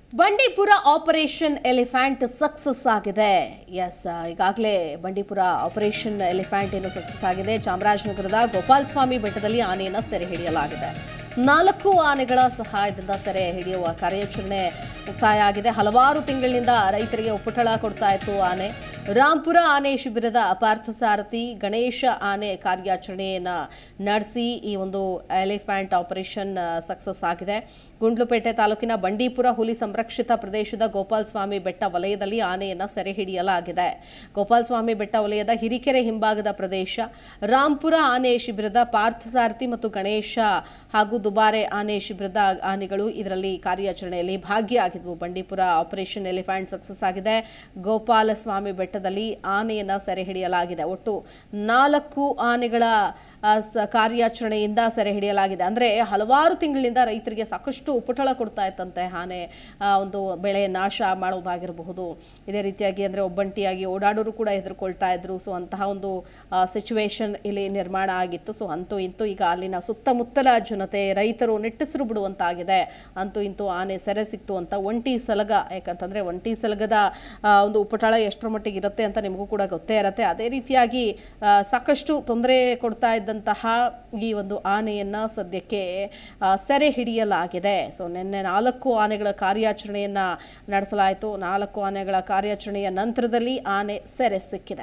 Bandipur operation elephant success ಆಗಿದೆ yes ಈಗಾಗಲೇ Bandipur operation elephant ಏನು ಸಕ್ಸಸ್ ಆಗಿದೆ ಚಾಮರಾಜನಗರದ ಗೋಪಾಲ ಸ್ವಾಮಿ ಬೆಟ್ಟದಲ್ಲಿ ಆನೆಯನ್ನು ಸೆರೆ ಹಿಡಿಯಲಾಗಿದೆ ನಾಲ್ಕು ಆನೆಗಳ ಸಹಾಯದಿಂದ ಸೆರೆ ಹಿಡಿಯುವ ಕಾರ್ಯಾಚರಣೆ ಮುಕ್ತಾಯ ಆಗಿದೆ ಹಲವಾರು ತಿಂಗಳಿನಿಂದ ರೈತರಿಗೆ ಉಪಟಳ ಕೊಡ್ತಾ ಇತ್ತು ಆನೆ ರಾಂಪುರ ಆನೆ ಶಿಬಿರದ ಪಾರ್ಥಸಾರಥಿ ಗಣೇಶ ಆನೆ ಕಾರ್ಯಾಚರಣೆಯನ್ನು ನಡೆಸಿ ಈ ಒಂದು ಎಲಿಫ್ಯಾಂಟ್ ಆಪರೇಷನ್ ಸಕ್ಸಸ್ ಆಗಿದೆ ಗುಂಡ್ಲುಪೇಟೆ ತಾಲೂಕಿನ ಬಂಡೀಪುರ ಹುಲಿ ಸಂರಕ್ಷಿತ ಪ್ರದೇಶದ ಗೋಪಾಲ ಸ್ವಾಮಿ ಬೆಟ್ಟ ವಲಯದಲ್ಲಿ ಆನೆಯನ್ನು ಸೆರೆ ಹಿಡಿಯಲಾಗಿದೆ ಗೋಪಾಲ ಸ್ವಾಮಿ ಬೆಟ್ಟ ವಲಯದ ಹಿರಿಕೆರೆ ಹಿಂಭಾಗದ ಪ್ರದೇಶ ರಾಂಪುರ ಆನೆ ಶಿಬಿರದ ಪಾರ್ಥಸಾರಥಿ ಮತ್ತು ಗಣೇಶ ಹಾಗೂ ದುಬಾರೆ ಆನೆ ಶಿಬಿರದ ಆನೆಗಳು ಇದರಲ್ಲಿ ಕಾರ್ಯಾಚರಣೆಯಲ್ಲಿ ಭಾಗಿಯಾಗಿದ್ವು ಬಂಡೀಪುರ ಆಪರೇಷನ್ ಎಲಿಫ್ಯಾಂಟ್ ಸಕ್ಸಸ್ ಆಗಿದೆ ಗೋಪಾಲ ಸ್ವಾಮಿ ಬೆಟ್ಟದಲ್ಲಿ ಆನೆಯನ್ನು ಸೆರೆ ಹಿಡಿಯಲಾಗಿದೆ ಒಟ್ಟು ನಾಲ್ಕು ಆನೆಗಳ ಆ, ಸ- ಕಾರ್ಯಾಚರಣೆಯಿಂದ ಸೆರೆ ಹಿಡಿಯಲಾಗಿದೆ ಅಂದರೆ ಹಲವಾರು ತಿಂಗಳಿಂದ ರೈತರಿಗೆ ಸಾಕಷ್ಟು ಉಪಟಳ ಕೊಡ್ತಾ ಇತ್ತಂತೆ ಆನೆ ಆ, ಒಂದು ಬೆಳೆ ನಾಶ ಮಾಡೋದಾಗಿರಬಹುದು ಇದೇ ರೀತಿಯಾಗಿ ಅಂದರೆ ಒಬ್ಬಂಟಿಯಾಗಿ ಓಡಾಡೋರು ಕೂಡ ಹೆದರ್ಕೊಳ್ತಾ ಇದ್ರು ಸೊ ಅಂತಹ ಒಂದು ಸಿಚುವೇಶನ್ ಇಲ್ಲಿ ನಿರ್ಮಾಣ ಆಗಿತ್ತು ಸೊ ಅಂತೂ ಇಂತೂ ಈಗ ಅಲ್ಲಿನ ಸುತ್ತಮುತ್ತಲ ಜನತೆ ರೈತರು ನಿಟ್ಟುಸಿರು ಬಿಡುವಂತಾಗಿದೆ ಅಂತೂ ಇಂತೂ ಆನೆ ಸೆರೆ ಸಿಕ್ತು ಅಂತ ಒಂಟಿ ಸಲಗ ಯಾಕಂತಂದರೆ ಒಂಟಿ ಸಲಗದ ಆ, ಒಂದು ಉಪಟಳ ಎಷ್ಟರ ಮಟ್ಟಿಗೆ ಇರುತ್ತೆ ಅಂತ ನಿಮಗೂ ಕೂಡ ಗೊತ್ತೇ ಇರುತ್ತೆ ಅದೇ ರೀತಿಯಾಗಿ ಆ, ಸಾಕಷ್ಟು ತೊಂದರೆ ಕೊಡ್ತಾ ಇದ್ದಂತಹ ಈ ಒಂದು ಆನೆಯನ್ನು ಸದ್ಯಕ್ಕೆ ಆ, ಸೆರೆ ಹಿಡಿಯಲಾಗಿದೆ ಸೊ ನಿನ್ನೆ ನಾಲ್ಕು ಆನೆಗಳ ಕಾರ್ಯಾಚರಣೆಯನ್ನು ನಡೆಸಲಾಯಿತು ನಾಲ್ಕು ಆನೆಗಳ ಕಾರ್ಯಾಚರಣೆಯ ನಂತರದಲ್ಲಿ ಆನೆ ಸೆರೆ ಸಿಕ್ಕಿದೆ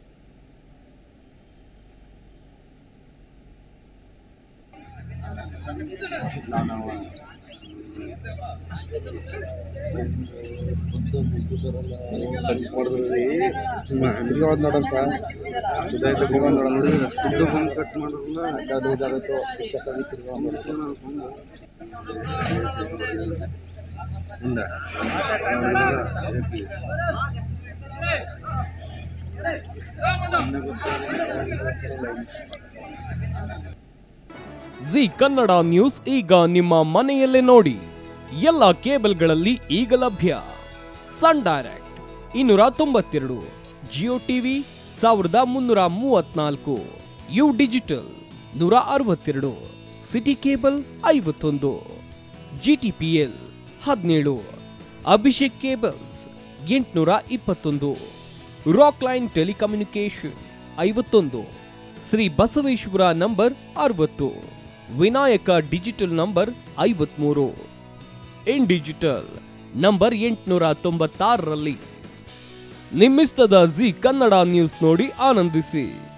ಅಂಗಡಿ ಒಳಗೆ ನೋಡೋಣ ಸರ್ ಇದಾಯ್ತು ಹೋಗೋಣ ನೋಡೋಣ ನೋಡಿ ಇದು ಬಂದು ಕಟ್ ಮಾಡೋದ್ರಿಂದ ಅದು ಇದಾಗೈತು ಚಕ್ಕಾಗಿ ತಿರ್ಗಾ ಮುಂದೆ ಜಿ ಕನ್ನಡ ನ್ಯೂಸ್ ಈಗ ನಿಮ್ಮ ಮನೆಯಲ್ಲೇ ನೋಡಿ ಎಲ್ಲ ಕೇಬಲ್ಗಳಲ್ಲಿ ಈಗ ಲಭ್ಯ ಸನ್ ಡೈರೆಕ್ಟ್ ಇನ್ನೂರ ತೊಂಬತ್ತೆರಡು ಜಿಯೋ ಟಿವಿ ಸಾವಿರದ ಮುನ್ನೂರ ಮೂವತ್ನಾಲ್ಕು ಯು ಡಿಜಿಟಲ್ ನೂರ ಅರವತ್ತೆರಡು ಸಿಟಿ ಕೇಬಲ್ ಐವತ್ತೊಂದು ಜಿ ಟಿ ಪಿ ಎಲ್ ಹದಿನೇಳು ಅಭಿಷೇಕ್ ಕೇಬಲ್ಸ್ ಎಂಟುನೂರ ಇಪ್ಪತ್ತೊಂದು ರಾಕ್ ಲೈನ್ ಟೆಲಿಕಮ್ಯುನಿಕೇಶನ್ ಐವತ್ತೊಂದು ಶ್ರೀ ಬಸವೇಶ್ವರ ನಂಬರ್ ಅರವತ್ತು ವಿನಾಯಕ ಡಿಜಿಟಲ್ ನಂಬರ್ ಐವತ್ಮೂರು ಇನ್ ಡಿಜಿಟಲ್ ನಂಬರ್ ಎಂಟುನೂರ ತೊಂಬತ್ತಾರರಲ್ಲಿ ನಿಮ್ಮಿಸ್ತದ ಜಿ ಕನ್ನಡ ನ್ಯೂಸ್ ನೋಡಿ ಆನಂದಿಸಿ